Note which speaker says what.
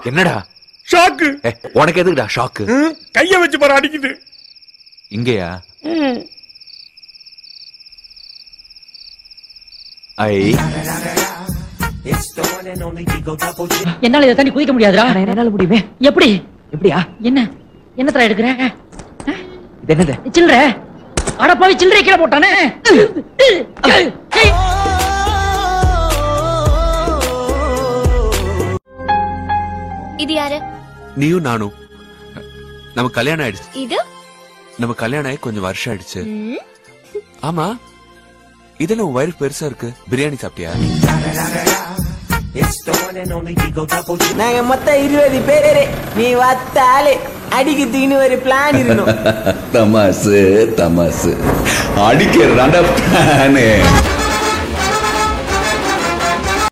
Speaker 1: என்னடா
Speaker 2: ஷாக்கு
Speaker 1: ஏ, உனக்கு எதுக்குடா ஷாக்கு
Speaker 2: ம், கைய வச்சு பாரு அடிக்குது
Speaker 1: இங்கயா
Speaker 2: ம்.
Speaker 1: ஐ
Speaker 3: என்னால இதை தாண்டி குதிக்க முடியாதுடா
Speaker 4: என்னால முடியுமே
Speaker 3: எப்படி
Speaker 4: எப்படியா
Speaker 3: என்ன என்னத்தடா எடுக்கிற
Speaker 4: இது என்னது
Speaker 3: சில்லற அட போய் சில்லறை கீழே போட்டானே
Speaker 5: இது யாரு
Speaker 1: நீயும் நானும் நம்ம கல்யாணம் ஆயிடுச்சு
Speaker 5: இது
Speaker 1: நம்ம கல்யாணம் ஆகி கொஞ்சம் வருஷம் ஆயிடுச்சு
Speaker 5: ம்,
Speaker 1: ஆமா இதுல உன் வயிறு பெருசா இருக்கு பிரியாணி சாப்பிட்டியா
Speaker 6: நாங்க மொத்தம் இருபது பேரு நீ வத்தாலே அடிக்கிறதுக்குன்னு ஒரு பிளான் இருக்கணும்
Speaker 7: தமாசு தமாசு அடிக்கிறதாண்டா பிளானு